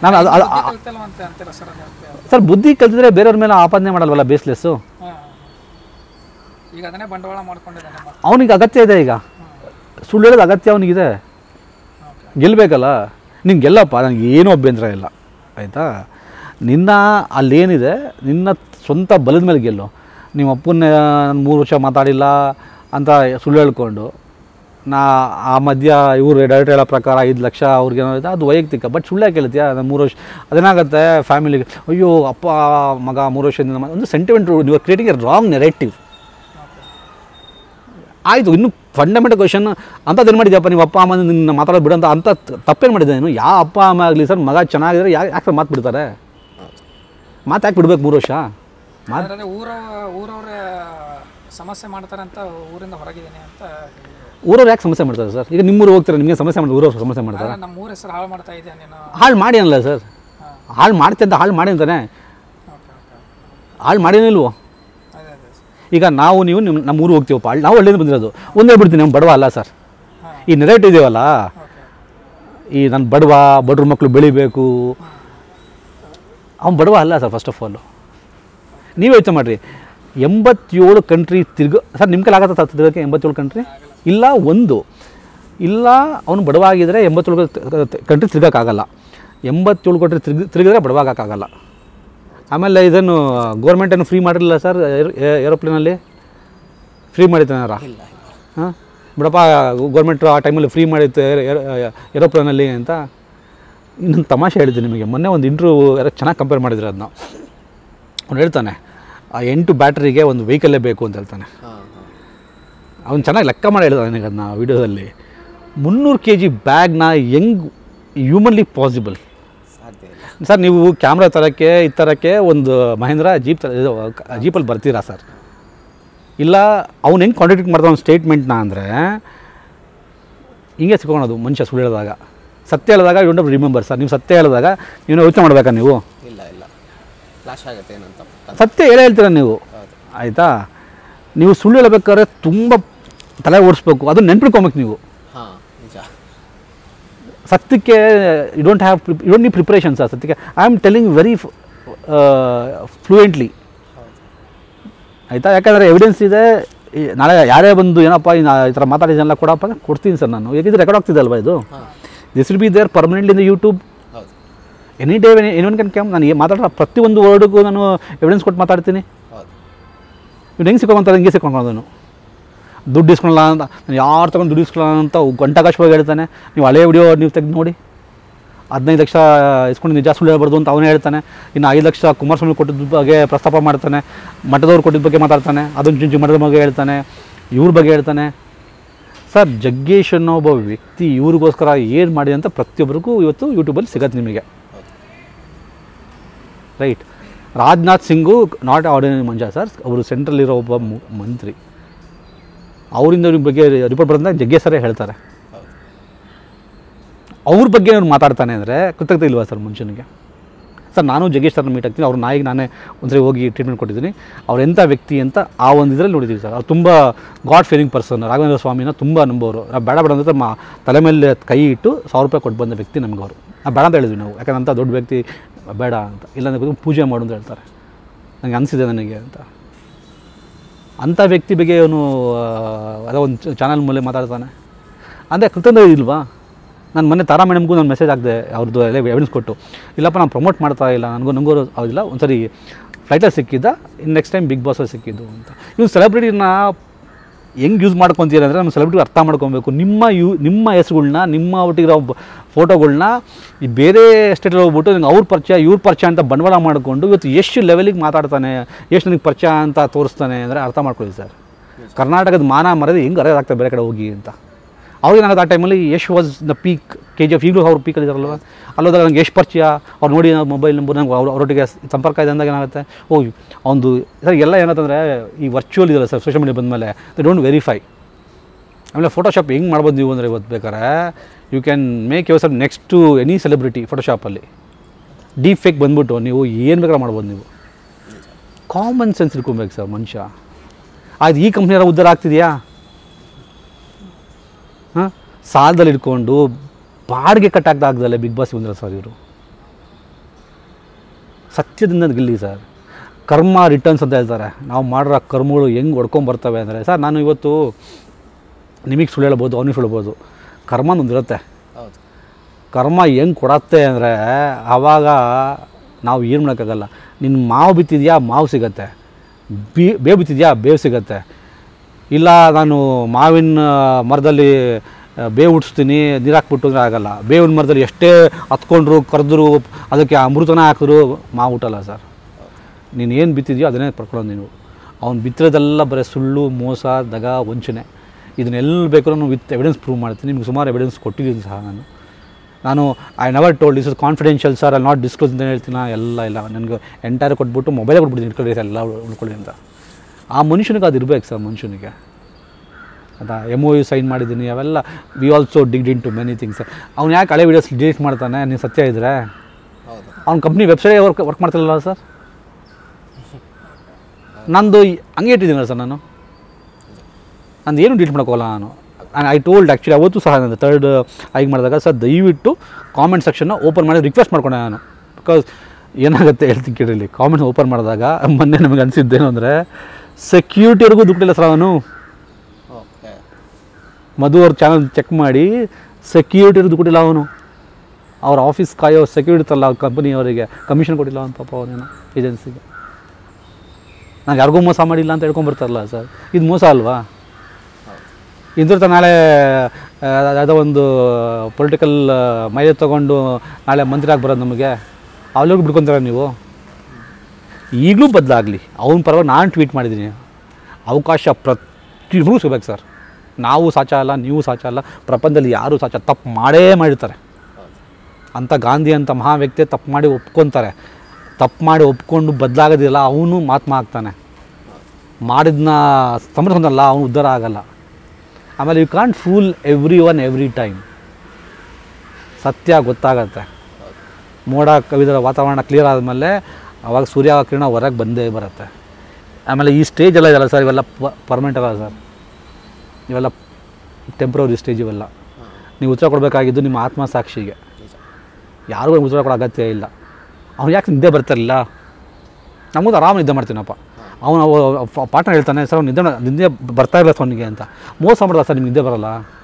ನಾನು ಅದು ಅದು ಕಲ್ತಲ್ವ ಅಂತ ಅಂತೀರ ಸರ್ ಅದು ಸರ್ ಬುದ್ಧಿ ಕಲ್ತಿದ್ರೆ ಬೇರೆಯವ್ರ ಮೇಲೆ ಆಪಾದನೆ ಮಾಡಲ್ವಲ್ಲ ಬೇಸ್ಲೆಸ್ಸು ಹಾಂ ಈಗ ಅದನ್ನೇ ಬಂಡವಾಳ ಮಾಡ್ಕೊಂಡಿದ್ದಾನೆ ಮತ್ತೆ ಅವನಿಗೆ ಅಗತ್ಯ ಇದೆ ಈಗ ಸುಳ್ಳು ಹೇಳೋದು ಅಗತ್ಯ ಅವನಿಗಿದೆ ಗೆಲ್ಲಬೇಕಲ್ಲ ನೀನು ಗೆಲ್ಲಪ್ಪ ನನಗೆ ಏನೂ ಅಭ್ಯಂತರ ಇಲ್ಲ ಆಯಿತಾ ನಿನ್ನ ಅಲ್ಲೇನಿದೆ ನಿನ್ನ ಸ್ವಂತ ಬಲದ ಮೇಲೆ ಗೆಲ್ಲು ನಿಮ್ಮ ಅಪ್ಪನ ಮೂರು ವರ್ಷ ಮಾತಾಡಿಲ್ಲ ಅಂತ ಸುಳ್ಳು ಹೇಳ್ಕೊಂಡು ನಾ ಆ ಮಧ್ಯ ಇವರು ಡೈರೆಕ್ಟ್ ಹೇಳೋ ಪ್ರಕಾರ ಐದು ಲಕ್ಷ ಅವ್ರಿಗೆ ಏನೋ ಇದೆ ಅದು ವೈಯಕ್ತಿಕ ಬಟ್ ಸುಳ್ಳು ಯಾಕೆ ಹೇಳ್ತೀಯಾ ನಾನು ಮೂರು ವರ್ಷ ಅದೇನಾಗುತ್ತೆ ಫ್ಯಾಮಿಲಿಗೆ ಅಯ್ಯೋ ಅಪ್ಪ ಮಗ ಮೂರು ವರ್ಷದಿಂದ ಮ- ಒಂದು sentiment you are creating a wrong narrative ಆಯಿತು ಇನ್ನು ಫಂಡಮೆಂಟಲ್ ಕ್ವಶನ್ ಅಂಥದ್ದು ಏನು ಮಾಡಿದ್ಯಪ್ಪ ನೀವು ಅಪ್ಪ ಅಮ್ಮ ನಿನ್ನ ಮಾತಾಡೋದು ಬಿಡಂತ ಅಂತ ತಪ್ಪೇನು ಮಾಡಿದ್ದೆ ನೀನು ಯಾವ ಅಪ್ಪ ಅಮ್ಮ ಆಗಲಿ ಸರ್ ಮಗ ಚೆನ್ನಾಗಿದ್ರೆ ಯಾಕೆ ಯಾಕೆ ಮಾತು ಬಿಡ್ತಾರೆ ಮಾತು ಯಾಕೆ ಬಿಡ್ಬೇಕು ಮೂರು ವರ್ಷ ಮಾತು ಅದರಲ್ಲಿ ಊರ ಊರವ್ರ ಸಮಸ್ಯೆ ಮಾಡ್ತಾರೆ ಅಂತ ಊರಿಂದ ಹೊರಗಿದ್ದೀನಿ ಅಂತ ಹೇಳಿದ್ರು. ಊರವ್ರು ಯಾಕೆ ಸಮಸ್ಯೆ ಮಾಡ್ತಾರೆ ಸರ್ ಈಗ ನಿಮ್ಮೂರು ಹೋಗ್ತಾರೆ ನಿಮಗೆ ಸಮಸ್ಯೆ ಮಾಡ್ತಾರೆ ಊರವ್ರು ಸಮಸ್ಯೆ ಮಾಡ್ತಾರೆ ಆದ್ರೆ ನಮ್ಮ ಊರ ಹೆಸರು ಹಾಳು ಮಾಡ್ತಾ ಇದೆಯಾ ನೀನು ಹಾಳು ಮಾಡಿ ಅನ್ನಲ್ಲ ಸರ್ ಹಾಳು ಮಾಡ್ತೆ ಅಂತ ಹಾಳು ಮಾಡಿ ಅಂತಾನೆ ಓಕೆ ಓಕೆ ಹಾಳು ಮಾಡಿನಿಲ್ವೋ ಅದೇ ಅದೇ ಸರ್ ಈಗ ನಾವು ನೀವು ನಿಮ್ಮ ನಮ್ಮ ಊರು ಹೋಗ್ತೀವಪ್ಪ ಅಲ್ಲಿ ನಾವು ಹಳ್ಳಿಯಿಂದ ಬಂದಿರೋದು ಒಂದೇ ಬಿಡ್ತೀನಿ ನಮ್ಮ ಬಡವ ಅಲ್ಲ ಸರ್ ಹಾಂ ಈ ನೆರೆಟ್ ಇದೆಯಲ್ಲ ಓಕೆ ಈ ನನ್ನ ಬಡವ ಬಡ್ರ ಮಕ್ಕಳು ಬೆಳಿಬೇಕು ಅವ್ನು ಬಡವ ಅಲ್ಲ ಸರ್ ಫಸ್ಟ್ ಆಫ್ ಆಲು ನೀವು ಯೋಚನೆ ಮಾಡಿರಿ ಎಂಬತ್ತೇಳು ಕಂಟ್ರಿ ತಿರ್ಗ ಸರ್ ನಿಮ್ಮ ಕೈಲಿ ಆಗತ್ತ ತಿರ್ಗೋಕ್ಕೆ ಎಂಬತ್ತೇಳು ಕಂಟ್ರಿ ಇಲ್ಲ ಒಂದು ಇಲ್ಲ ಅವನು ಬಡವ ಆಗಿದ್ರೆ ಎಂಬತ್ತೇಳು ಕಂಟ್ರಿ ತಿರ್ಗೋಕ್ಕಾಗಲ್ಲ ಎಂಬತ್ತೇಳು ಕಂಟ್ರಿ ತಿರ್ಗಿ ತಿರುಗಿದ್ರೆ ಬಡವಾಗಕ್ಕಾಗಲ್ಲ ಆಮೇಲೆ ಇದನ್ನು ಗೌರ್ಮೆಂಟನ್ನು ಫ್ರೀ ಮಾಡಿರಲಿಲ್ಲ ಸರ್ ಏರೋಪ್ಲೇನಲ್ಲಿ ಫ್ರೀ ಮಾಡಿದ್ದಾನಾರ ಹಾಂ ಬಿಡಪ್ಪ ಗೌರ್ಮೆಂಟ್ ಆ ಟೈಮಲ್ಲಿ ಫ್ರೀ ಮಾಡಿತ್ತು ಏರೋಪ್ಲೇನಲ್ಲಿ ಅಂತ ಇನ್ನೊಂದು ತಮಾಷೆ ಹೇಳಿದ್ದೆ ನಿಮಗೆ ಮೊನ್ನೆ ಒಂದು ಇಂಟ್ರ್ಯೂ ಯಾರೋ ಚೆನ್ನಾಗಿ ಕಂಪೇರ್ ಮಾಡಿದ್ರು ಅದನ್ನ ಅವ್ನು ಹೇಳ್ತಾನೆ ಆ ಎಂಟು ಬ್ಯಾಟ್ರಿಗೆ ಒಂದು ವೆಹಿಕಲ್ಲೇ ಬೇಕು ಅಂತ ಹೇಳ್ತಾನೆ ಅವ್ನು ಚೆನ್ನಾಗಿ ಲೆಕ್ಕ ಮಾಡಿ ಹೇಳಿದ ನನಗೆ ಅದನ್ನ ವೀಡಿಯೋದಲ್ಲಿ ಮುನ್ನೂರು ಕೆ ಜಿ ಬ್ಯಾಗ್ನ ಹೆಂಗ್ ಹ್ಯೂಮನ್ಲಿ ಪಾಸಿಬಲ್ ಸಾಧ್ಯ ಇಲ್ಲ ಸರ್ ನೀವು ಕ್ಯಾಮ್ರಾ ತರೋಕ್ಕೆ ಈ ಥರಕ್ಕೆ ಒಂದು ಮಹೇಂದ್ರ ಜೀಪ್ ತರ ಇದು ಜೀಪಲ್ಲಿ ಬರ್ತೀರಾ ಸರ್ ಇಲ್ಲ ಅವ್ನು ಹೆಂಗೆ ಕಾಂಟ್ರಾಕ್ಟ್ ಮಾಡ್ದ ಒಂದು ಸ್ಟೇಟ್ಮೆಂಟ್ನ ಅಂದರೆ ಹಿಂಗೆ ಸಿಕ್ಕೊಳೋದು ಮನುಷ್ಯ ಸುಳ್ಳು ಹೇಳಿದಾಗ ಸತ್ಯ ಹೇಳಿದಾಗ ಯು ಡೋಂಟ್ ರಿಮೆಂಬರ್ ಸರ್ ನೀವು ಸತ್ಯ ಹೇಳಿದಾಗ ನೀವು ಯೋಚನೆ ಮಾಡಬೇಕಾ ನೀವು ಇಲ್ಲ ಇಲ್ಲ ಫ್ಲಾಶ್ ಆಗುತ್ತೆ ಏನಂತ ಸತ್ಯ ಹೇಳೇ ಹೇಳ್ತೀರ ನೀವು ಹೌದು ಆಯಿತಾ ನೀವು ಸುಳ್ಳು ಹೇಳ್ಬೇಕಾದ್ರೆ ತುಂಬ ತಲೆ ಓಡಿಸ್ಬೇಕು ಅದು ನೆನ್ಪಿಟ್ಕೊಬೇಕು ನೀವು ಹಾಂ ನಿಜ ಸತ್ಯಕ್ಕೆ you don't have you don't need preparation sir ಸತ್ಯಕ್ಕೆ I am telling very fluently ಹೌದು ಆಯಿತಾ ಯಾಕಂದರೆ ಎವಿಡೆನ್ಸ್ ಇದೆ ಈ ನಾಳೆ ಯಾರೇ ಬಂದು ಏನಪ್ಪ ಈ ನಾ- ಈ ಥರ ಮಾತಾಡಿದೆಲ್ಲ ಕೊಡಪ್ಪ ಅಂದ್ರೆ ಕೊಡ್ತೀನಿ ಸರ್ ನಾನು ಯಾಕಿದ್ರೆ ರೆಕಾರ್ಡ್ ಆಗ್ತಿದೆ ಅಲ್ವಾ ಇದು ಹಾಂ this will be there permanently in YouTube ಹೌದು any day anyone can come ನಾನು ಏ- ಮಾತಾಡೋ ಪ್ರತಿಯೊಂದು ವರ್ಡ್ಗೂ ನಾನು ಎವಿಡೆನ್ಸ್ ಕೊಟ್ಟು ಮಾತಾಡ್ತೀನಿ ಹೌದು ಇವ್ನು ಹೆಂಗೆ ಸಿಕ್ಕೊಂತಾರೆ ಹಿಂಗೆ ಸಿಕ್ಕೊಂಡ್ನು ದುಡ್ಡು ಇಸ್ಕೊಳ್ಳಲ್ಲ ಅಂತ ನಾನು ಯಾರು ತಗೊಂಡು ದುಡ್ಡು ಇಸ್ಕೊಳ್ಳಲ್ಲ ಅಂತ ಗಂಟಾಕಾಶವಾಗಿ ಹೇಳ್ತಾನೆ ನೀವು ಹಳೆ ವಿಡಿಯೋ ನೀವು ತೆಗೆದು ನೋಡಿ ಹದಿನೈದು ಲಕ್ಷ ಇಸ್ಕೊಂಡು ನಿಜ ಸುಳ್ಳು ಹೇಳ್ಬಾರ್ದು ಅಂತ ಅವನೇ ಹೇಳ್ತಾನೆ ಇನ್ನು ಐದು ಲಕ್ಷ ಕುಮಾರಸ್ವಾಮಿ ಕೊಟ್ಟಿದ್ದ ಬಗ್ಗೆ ಪ್ರಸ್ತಾಪ ಮಾಡ್ತಾನೆ ಮಠದವ್ರು ಕೊಟ್ಟಿದ್ದ ಬಗ್ಗೆ ಮಾತಾಡ್ತಾನೆ ಅದನ್ನು ಚುಂಚು ಮಠದ ಬಗ್ಗೆ ಹೇಳ್ತಾನೆ ಇವ್ರ ಬಗ್ಗೆ ಹೇಳ್ತಾನೆ ಸರ್ ಜಗ್ಗೇಶ್ ಅನ್ನೋ ಒಬ್ಬ ವ್ಯಕ್ತಿ ಇವ್ರಿಗೋಸ್ಕರ ಏನು ಮಾಡಿದೆ ಅಂತ ಪ್ರತಿಯೊಬ್ಬರಿಗೂ ಇವತ್ತು ಯೂಟ್ಯೂಬಲ್ಲಿ ಸಿಗತ್ತೆ ನಿಮಗೆ ಹೌದು right Rajnath Singh not ordinary Manja sir ಅವರು ಸೆಂಟ್ರಲ್ಲಿರೋ ಒಬ್ಬ ಮು- ಮಂತ್ರಿ ಅವರಿಂದ ಇವ್ರ ಬಗ್ಗೆ ರಿಪೋರ್ಟ್ ಬರೋದಾಗ ಜಗ್ಗೇಶರೇ ಹೇಳ್ತಾರೆ ಹೌದು ಅವ್ರ ಬಗ್ಗೆ ಅವ್ರು ಮಾತಾಡ್ತಾನೆ ಅಂದರೆ ಕೃತಜ್ಞತೆ ಇಲ್ವಾ ಸರ್ ಮನುಷ್ಯನಿಗೆ ಸರ್ ನಾನು ಜಗ್ಗೇಶ್ ಸರ್ನ ಮೀಟ್ ಆಗ್ತೀನಿ ಅವ್ರ ನಾಯಿಗೆ ನಾನೇ ಒಂದ್ಸರಿ ಹೋಗಿ ಟ್ರೀಟ್ಮೆಂಟ್ ಕೊಟ್ಟಿದ್ದೀನಿ ಅವ್ರು ಎಂಥ ವ್ಯಕ್ತಿ ಅಂತ ಆ ಒಂದು ಇದರಲ್ಲಿ ನೋಡಿದ್ದೀವಿ ಸರ್ ಅವ್ರು ತುಂಬ ಗಾಡ್ ಫೇರಿಂಗ್ ಪರ್ಸನ್ ರಾಘವೇಂದ್ರ ಸ್ವಾಮಿನ ತುಂಬ ನಂಬೋರು ನಾವು ಬೇಡ ಬೇಡ ಅಂದ್ರೆ ಮಾ ತಲೆ ಮೇಲೆ ಕೈ ಇಟ್ಟು ಸಾವಿರ ರೂಪಾಯಿ ಕೊಟ್ಟು ಬಂದ ವ್ಯಕ್ತಿ ನಮ್ಗೆ ಅವರು ನಾವು ಬೇಡ ಅಂತ ಹೇಳಿದ್ವಿ ನಾವು ಯಾಕಂದ್ರೆ ಅಂಥ ದೊಡ್ಡ ವ್ಯಕ್ತಿ ಬೇಡ ಅಂತ ಇಲ್ಲಾಂದ್ರೆ ಪೂಜೆ ಮಾಡು ಅಂತ ಹೇಳ್ತಾರೆ ನನಗೆ ಅನಿಸಿದೆ ನನಗೆ ಅಂತ ಅಂಥ ವ್ಯಕ್ತಿ ಬಗ್ಗೆ ಅವನು ಅದೋ ಒಂದು ಚಾನಲ್ ಮೇಲೆ ಮಾತಾಡ್ತಾನೆ ಅಂದರೆ ಕೃತಜ್ಞತೆ ಇಲ್ವಾ ನಾನು ಮೊನ್ನೆ ತಾರಾ ಮೇಡಮ್ಗೂ ನಾನು ಮೆಸೇಜ್ ಹಾಕಿದೆ ಅವ್ರದ್ದು ಎಲ್ಲ ಎವಿಡೆನ್ಸ್ ಕೊಟ್ಟು ಇಲ್ಲಪ್ಪ ನಾನು ಪ್ರಮೋಟ್ ಮಾಡ್ತಾ ಇಲ್ಲ ನನಗೂ ನನಗೂ ಆಗಿಲ್ಲ ಒಂದ್ಸರಿ ಫ್ಲೈಟಲ್ಲಿ ಸಿಕ್ಕಿದ್ದ ಇನ್ನು ನೆಕ್ಸ್ಟ್ ಟೈಮ್ ಬಿಗ್ ಬಾಸಲ್ಲಿ ಸಿಕ್ಕಿದ್ದು ಅಂತ ಇವ್ನು ಸೆಲೆಬ್ರಿಟಿನ ಹೆಂಗೆ ಯೂಸ್ ಮಾಡ್ಕೊತೀರ ಅಂದರೆ ನಮ್ಮ ಸೆಲೆಬ್ರಿಟಿ ಅರ್ಥ ಮಾಡ್ಕೊಬೇಕು ನಿಮ್ಮ ಯೂ ನಿಮ್ಮ ಹೆಸ್ರುಗಳ್ನ ನಿಮ್ಮ ಒಟ್ಟಿಗಿರೋ ಫೋಟೋಗಳ್ನ ಈ ಬೇರೆ ಸ್ಟೇಟಲ್ಲಿ ಹೋಗ್ಬಿಟ್ಟು ನಂಗೆ ಅವ್ರ ಪರಿಚಯ ಇವ್ರ ಪರಿಚಯ ಅಂತ ಬಂಡವಾಳ ಮಾಡಿಕೊಂಡು ಇವತ್ತು ಎಷ್ಟು ಲೆವೆಲಿಗೆ ಮಾತಾಡ್ತಾನೆ ಎಷ್ಟು ನನಗೆ ಪರಿಚಯ ಅಂತ ತೋರಿಸ್ತಾನೆ ಅಂದರೆ ಅರ್ಥ ಮಾಡ್ಕೊಳ್ಳಿ ಸರ್ ಕರ್ನಾಟಕದ ಮಾನ ಮರ್ಯಾದೆ ಹೆಂಗೆ ಅರೆದಾಗ್ತದೆ ಬೇರೆ ಕಡೆ ಹೋಗಿ ಅಂತ ಅವ್ರಿಗೇನಾಗುತ್ತೆ ಆ ಟೈಮಲ್ಲಿ Yash was the peak K G F ಈಗಲೂ ಅವ್ರ ಪೀಕಲ್ಲಿ ಇದಾರಲ್ವ ಅಲ್ಲೋದಾಗ ನಂಗೆ ಎಷ್ಟು ಪರಿಚಯ ಅವ್ರು ನೋಡಿ ಮೊಬೈಲ್ ನಂಬರ್ ನಂಗೆ ಅವ್ರ ಅವರೊಟ್ಟಿಗೆ ಸಂಪರ್ಕ ಇದೆ ಅಂದಾಗ ಏನಾಗುತ್ತೆ ಓ ಅವನು ಸರ್ ಎಲ್ಲ ಏನಂತಂದರೆ ಈ ವರ್ಚುವಲ್ ಇದೆಯಲ್ಲ ಸರ್ ಸೋಷಿಯಲ್ ಮೀಡಿಯಾ ಬಂದಮೇಲೆ ದೇ ಡೋಂಟ್ ವೆರಿಫೈ ಆಮೇಲೆ ಫೋಟೋಶಾಪ್ ಹೆಂಗೆ ಮಾಡ್ಬೋದು ನೀವು ಅಂದರೆ ಇವತ್ತು ಬೇಕಾರೆ you can make your sir next to any celebrity ಫೋಟೋಶಾಪಲ್ಲಿ ಡೀಪ್ ಫೇಕ್ ಬಂದ್ಬಿಟ್ಟು ನೀವು ಏನು ಬೇಕಾದ್ರೆ ಮಾಡ್ಬೋದು ನೀವು ಕಾಮನ್ ಸೆನ್ಸ್ ಇಟ್ಕೊಬೇಕು ಸರ್ ಮನುಷ್ಯ ಆಯ್ತು ಈ ಕಂಪ್ನಿಯಾರ ಉದ್ಧಾರ ಆಗ್ತಿದೆಯಾ ಹಾಂ ಸಾಲದಲ್ಲಿ ಇಟ್ಕೊಂಡು ಬಾಡಿಗೆ ಕಟ್ಟಾಗ್ದಾಗ್ದಲ್ಲೇ ಬಿಗ್ ಬಾಸ್ ಬಂದ್ರೆ ಸರ್ ಇವರು ಸತ್ಯದಿಂದ ಗೆಲ್ಲಿ ಸರ್ ಕರ್ಮ ರಿಟರ್ನ್ಸ್ ಅಂತ ಹೇಳ್ತಾರೆ ನಾವು ಮಾಡಿರೋ ಕರ್ಮಗಳು ಹೆಂಗೆ ಹೊಡ್ಕೊಂಬರ್ತವೆ ಅಂದರೆ ಸರ್ ನಾನು ಇವತ್ತು ನಿಮಗೆ ಸುಳ್ಳು ಹೇಳ್ಬೋದು ಅವನಿಗೆ ಸುಳ್ಳು ಹೇಳ್ಬೋದು ಕರ್ಮ ಒಂದು ಇರುತ್ತೆ ಹೌದು ಕರ್ಮ ಹೆಂಗೆ ಕೊಡತ್ತೆ ಅಂದರೆ ಆವಾಗ ನಾವು ಏನು ಮಾಡೋಕ್ಕಾಗಲ್ಲ ನಿನ್ನ ಮಾವು ಬಿತ್ತಿದ್ಯಾ ಮಾವು ಸಿಗತ್ತೆ ಬಿ ಬೇವು ಬಿತ್ತಿದ್ಯಾ ಬೇವು ಸಿಗತ್ತೆ ಇಲ್ಲ ನಾನು ಮಾವಿನ ಮರದಲ್ಲಿ ಆ, ಬೇವು ಹುಟ್ಟಿಸ್ತೀನಿ ನೀರು ಹಾಕ್ಬಿಟ್ಟು ಅಂದ್ರೆ ಆಗಲ್ಲ ಬೇವಿನ ಮರದಲ್ಲಿ ಎಷ್ಟೇ ಹತ್ಕೊಂಡ್ರು ಕರೆದ್ರು ಅದಕ್ಕೆ ಅಮೃತನ ಹಾಕಿದ್ರು ಮಾವು ಹುಟ್ಟಲ್ಲ ಸರ್ ನೀನು ಏನು ಬಿತ್ತಿದ್ಯೋ ಅದನ್ನೇ ಪಡ್ಕೊಳ್ಳೋದು ನೀನು ಅವ್ನು ಬಿತ್ತಿರೋದೆಲ್ಲ ಬರೀ ಸುಳ್ಳು ಮೋಸ ದಗ ವಂಚನೆ ಇದನ್ನೆಲ್ಲ ಬೇಕಾದ್ರೂ ನಾನು ವಿತ್ ಎವಿಡೆನ್ಸ್ ಪ್ರೂವ್ ಮಾಡ್ತೀನಿ ನಿಮ್ಗೆ ಸುಮಾರು ಎವಿಡೆನ್ಸ್ ಕೊಟ್ಟಿದ್ದೀನಿ ಸಹ ನಾನು ನಾನು I never told this is confidential sir ಅಲ್ಲಿ ನಾಟ್ ಡಿಸ್ಕ್ಲೋಸ್ ಅಂತ ಹೇಳ್ತೀನಿ ಎಲ್ಲ ಇಲ್ಲ ನನಗೆ ಎಂಟೈರ್ ಕೊಟ್ಬಿಟ್ಟು ಮೊಬೈಲೇ ಕೊಟ್ಬಿಡ್ತೀನಿ ಇಟ್ಕೊಳ್ಳಿ ಎಲ್ಲ ಉಳ್ಕೊಳ್ಳಿ ಅಂತ ಆ ಮನುಷ್ಯನಿಗೆ ಅದು ಇರಬೇಕು ಸರ್ ಮನುಷ್ಯನಿಗೆ ಅದಾ ಎಮ್ ಒ ಯು ಸೈನ್ ಮಾಡಿದ್ದೀನಿ ಅವೆಲ್ಲ we also digged in to many things ಅವ್ನು ಯಾಕೆ ಹಳೆ ವೀಡಿಯೋಸ್ ಡಿಲೀಟ್ ಮಾಡ್ತಾನೆ ನೀವು ಸತ್ಯ ಇದ್ದರೆ ಹೌದು ಅವ್ನ ಕಂಪ್ನಿ ವೆಬ್ಸೈಟ್ ವರ್ಕ್ ವರ್ಕ್ ಮಾಡ್ತಿರಲ್ಲ ಸರ್ ನಂದು ಈ- ಹಂಗೆ ಇಟ್ಟಿದ್ದೀನಲ್ಲ ಸರ್ ನಾನು ನಂದು ಏನು ಡಿಲೀಟ್ ಮಾಡೋಕ್ಕೋಗಲ್ಲ ನಾನು ಐ ಟೋಲ್ಡ್ ಆ್ಯಕ್ಚುಲಿ ಅವತ್ತು ಸಹ ನಾನು ತರ್ಡ್ ಆಗಿ ಮಾಡಿದಾಗ ಸರ್ ದಯವಿಟ್ಟು ಕಾಮೆಂಟ್ ಸೆಕ್ಷನ್ನ ಓಪನ್ ಮಾಡಿ ರಿಕ್ವೆಸ್ಟ್ ಮಾಡ್ಕೊಂಡೆ ನಾನು ಬಿಕಾಸ್ ಏನಾಗುತ್ತೆ ಹೇಳ್ತೀನಿ ಕೇಳಿರಲಿ ಕಾಮೆಂಟ್ಸ್ ಓಪನ್ ಮಾಡಿದಾಗ ಮೊನ್ನೆ ನಮಗೆ ಅನಿಸಿದ್ದೇನು ಅಂದರೆ ಸೆಕ್ಯೂರಿಟಿವರೆಗೂ ದುಡ್ಡಿಲ್ಲ ಸರ್ ಅವನು ಓಕೆ ಮಧು ಅವ್ರ ಚಾನಲ್ ಚೆಕ್ ಮಾಡಿ ಸೆಕ್ಯೂರಿಟಿ ದುಡ್ಡಿಲ್ಲ ಅವನು ಅವ್ರ ಆಫೀಸ್ ಕಾಯೋ ಸೆಕ್ಯೂರಿಟಿ ತಲ್ಲ ಕಂಪನಿಯವರಿಗೆ ಕಮಿಷನ್ ಕೊಟ್ಟಿಲ್ಲ ಅಂತ ಪಾಪ ಅವನೇನು ಏಜೆನ್ಸಿಗೆ ನಾನು ಯಾರಿಗೂ ಮೋಸ ಮಾಡಿಲ್ಲ ಅಂತ ಹೇಳ್ಕೊಂಬರ್ತಾರಲ್ಲ ಸರ್ ಇದು ಮೋಸ ಅಲ್ವಾ ಇದ್ರ ನಾಳೆ ಆ, ಯಾವುದೋ ಒಂದು ಪೊಲಿಟಿಕಲ್ ಮೈಲೇಜ್ ತೊಗೊಂಡು ನಾಳೆ ಮಂತ್ರಿ ಆಗಿ ಬರೋದು ನಮಗೆ ಅವ್ರಿಗೂ ಬಿಡ್ಕೊತಾರೆ ನೀವು ಈಗಲೂ ಬದಲಾಗಲಿ ಅವನ ಪರವಾಗಿ ನಾನು ಟ್ವೀಟ್ ಮಾಡಿದ್ದೀನಿ ಅವಕಾಶ ಪ್ರತಿಯೊಬ್ಬರಿಗೂ ಸಿಗ್ಬೇಕು ಸರ್ ನಾವು ಸಾಚ ಅಲ್ಲ ನೀವು ಸಾಚ ಅಲ್ಲ ಪ್ರಪಂಚದಲ್ಲಿ ಯಾರೂ ಸಾಚ ತಪ್ಪು ಮಾಡೇ ಮಾಡಿರ್ತಾರೆ ಅಂಥ ಗಾಂಧಿ ಅಂತ ಮಹಾ ವ್ಯಕ್ತಿ ತಪ್ಪು ಮಾಡಿ ಒಪ್ಕೊತಾರೆ ತಪ್ಪು ಮಾಡಿ ಒಪ್ಕೊಂಡು ಬದಲಾಗೋದಿಲ್ಲ ಅವನು ಮಹಾತ್ಮ ಆಗ್ತಾನೆ ಮಾಡಿದ್ನ ಸಮರ್ಥನಲ್ಲ ಅವನು ಉದ್ಧಾರ ಆಗಲ್ಲ ಆಮೇಲೆ you can't fool everyone every time ಸತ್ಯ ಗೊತ್ತಾಗತ್ತೆ ಮೋಡ ಕವಿದರ ವಾತಾವರಣ ಕ್ಲಿಯರ್ ಆದಮೇಲೆ ಅವಾಗ ಸೂರ್ಯ ಕಿರಣ ಹೊರಗೆ ಬಂದೇ ಬರುತ್ತೆ ಆಮೇಲೆ ಈ ಸ್ಟೇಜ್ ಎಲ್ಲ ಇದೆಯಲ್ಲ ಸರ್ ಇವೆಲ್ಲ ಪರ್ಮನೆಂಟ್ ಅಲ್ಲ ಸರ್ ಇವೆಲ್ಲ ಟೆಂಪ್ರವರಿ ಸ್ಟೇಜ್ ಇವೆಲ್ಲ ನೀವು ಉತ್ತರ ಕೊಡಬೇಕಾಗಿದ್ದು ನಿಮ್ಮ ಆತ್ಮಸಾಕ್ಷಿಗೆ ನಿಜ ಯಾರಿಗೂ ಉತ್ತರ ಕೊಡೋ ಅಗತ್ಯ ಇಲ್ಲ ಅವ್ನು ಯಾಕೆ ನಿದ್ದೆ ಬರ್ತಾರಿಲ್ಲ ನಮಗೂ ಆರಾಮ ನಿದ್ದೆ ಮಾಡ್ತೀನಪ್ಪ ಅವನು ಪಾರ್ಟ್ನರ್ ಹೇಳ್ತಾನೆ ಸರ್ ಅವ್ನು ನಿದ್ದೆ ನಿದ್ದೆ ಬರ್ತಾ ಇಲ್ಲ ಸರ್ ಅವನಿಗೆ ಅಂತ ಮೋಸ ಮಾಡಲ್ಲ ಸರ್ ನಿಮ್ಗೆ ನಿದ್ದೆ ಬರಲ್ಲ